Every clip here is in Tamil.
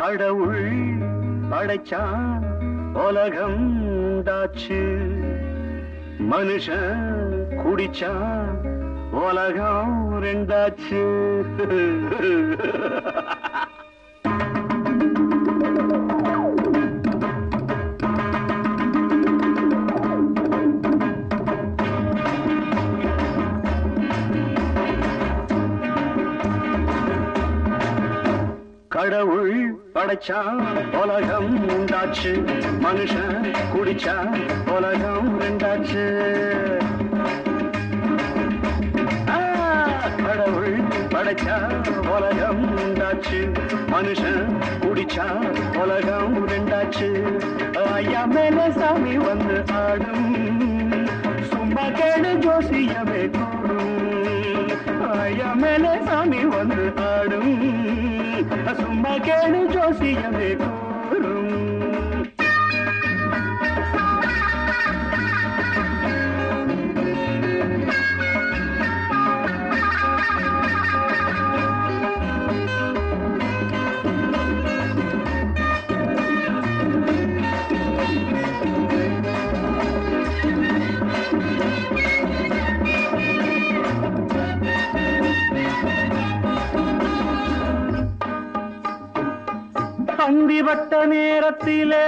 கடவுள் படைச்சான் உலகம் தாச்சு மனுஷன் குடிச்சான் உலகம் ரெண்டாச்சு கடவுள் படைச்சான் உலகம் உண்டாச்சு மனுஷன் குடிச்சா உலகம் ரெண்டாச்சு ஆ, கடவுள் படைச்சா உலகம் உண்டாச்சு மனுஷன் குடிச்சா உலகம் ரெண்டாச்சு ஐயா மேல சாமி வந்து ஆடும் சும்மா கேடு ஜோசியமே கூடும் ஐயா மேல சாமி வந்து ஆடும் சும்மா கேடு ஜோசியமே கூறும் அந்திவட்ட நேரத்திலே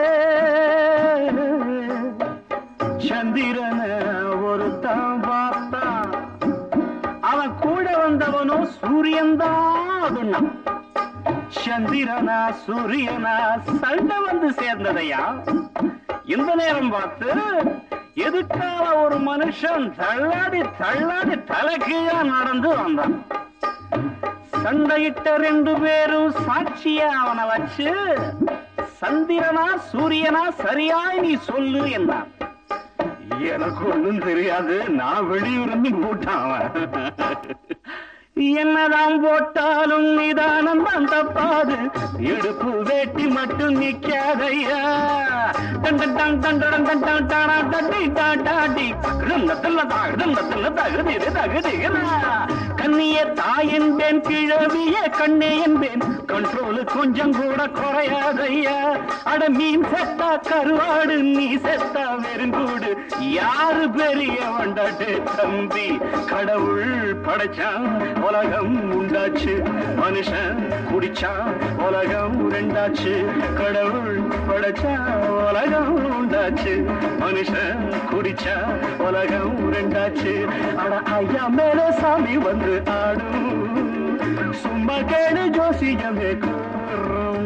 சந்திரன ஒருத்தன் பார்த்தான் அவன் கூட வந்தவனோ சூரியன் தான் சந்திரனா சூரியனா சண்டை வந்து சேர்ந்ததையா இந்த நேரம் பார்த்து எதுக்காக ஒரு மனுஷன் தள்ளாடி தள்ளாடி தலைகீழா நடந்து வந்தான் சண்டையிட்ட ரெண்டு பேரும் சாட்சியா அவனை வச்சு சந்திரனா சூரியனா சரியாய் நீ சொல்லு என்றான் எனக்கு ஒண்ணும் தெரியாது நான் வெளியூர்ந்து போட்டான் அவன் என்னதான் போட்டாலும் நிதானம் தான் தப்பாது எடுப்பு வேட்டி மட்டும் நிக்காதையா டன் டன் டன் டன் டன் டன் டன் டாடா டட்டி டாடாடி கிடந்தத்துல தாகடந்தத்துல தகுதிரு தகுதிகளா கண்ணிய தாய் என்பேன் கிழவிய கண்ணே என்பேன் கண்ட்ரோல் கொஞ்சம் கூட குறையாதையா அட மீன் செத்தா கருவாடு நீ செத்தா வெறுங்கூடு யாரு பெரிய வண்டாட்டு தம்பி கடவுள் படைச்சான் உலகம் உண்டாச்சு மனுஷன் குடிச்சான் உலகம் ரெண்டாச்சு கடவுள் படைச்சான் உலகம் உண்டாச்சு மனுஷன் குடிச்சா உலகம் ரெண்டாச்சு அட ஐயா மேல சாமி வந்து ஆடும் சும்மா கேடு ஜோசியமே கூறும்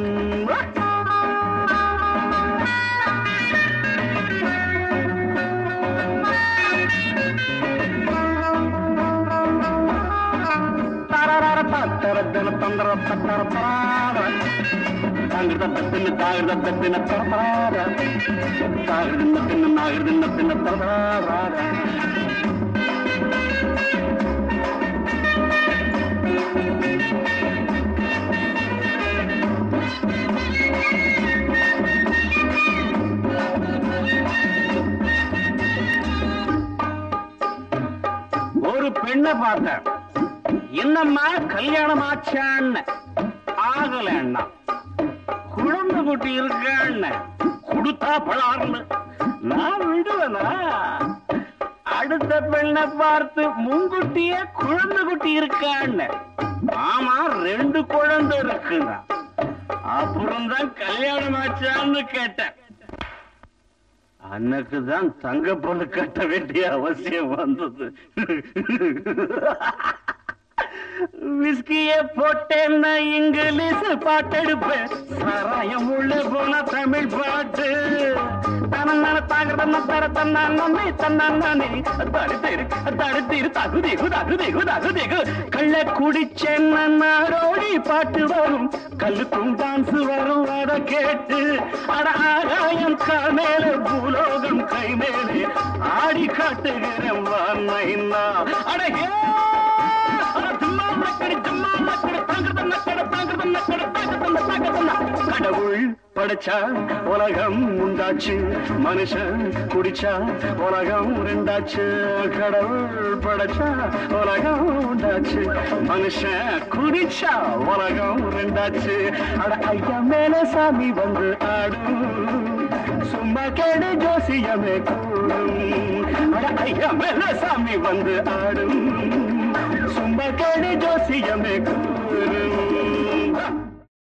தரரர தரதன தந்தர தத்தர பரார தாங்கிருத தத்தின தாகிருத தத்தின தரபரார தாகிருத தின்ன நாகிருத தின்ன தரபரார ஒரு பெண்ணை பார்த்தேன் என்னம்மா கல்யாணம் ஆச்சான்னு ஆகலன்னா குழந்தை குட்டி இருக்கான்னு கொடுத்தா பலார்னு நான் விடுவேனா அடுத்த பெண்ணை பார்த்து முன்குட்டியே குழந்தை குட்டி இருக்கான்னு ஆமா ரெண்டு குழந்தை இருக்குன்னா அப்புறம் தான் கல்யாணம் ஆச்சான்னு கேட்டேன் அன்னைக்கு தான் தங்க பொண்ணு கட்ட வேண்டிய அவசியம் வந்தது விஸ்கிய போட்டேன்னா இங்கிலீஷ் பாட்டெடுப்பேன் சாராயம் உள்ள போன தமிழ் பாட்டு தனந்தான தாகிறதன்ன தர தன்னான் நம்பி தன்னான் நானே தடுத்தீரு தடுத்தீரு தகுதிகு தகுதிகு தகுதிகு கள்ள குடிச்சென்ன நாடோடி பாட்டு வரும் கல்லுக்கும் டான்ஸ் வரும் அத கேட்டு அட ஆகாயம் கால் மேல பூலோகம் கை மேலே ஆடி காட்டுகிறேன் வார்மைனா அடகே கடவுள் படைச்சா உலகம் உண்டாச்சு மனுஷன் குடிச்சா உலகம் ரெண்டாச்சு கடவுள் படைச்சா உலகம் உண்டாச்சு மனுஷன் குடிச்சா உலகம் ரெண்டாச்சு அட ஐயா மேல சாமி வந்து ஆடும் சும்மா கேடு ஜோசியமே கூடும் அட ஐயா மேல சாமி வந்து ஆடும் சும்மா கேடு ஜோசியமே கூடும்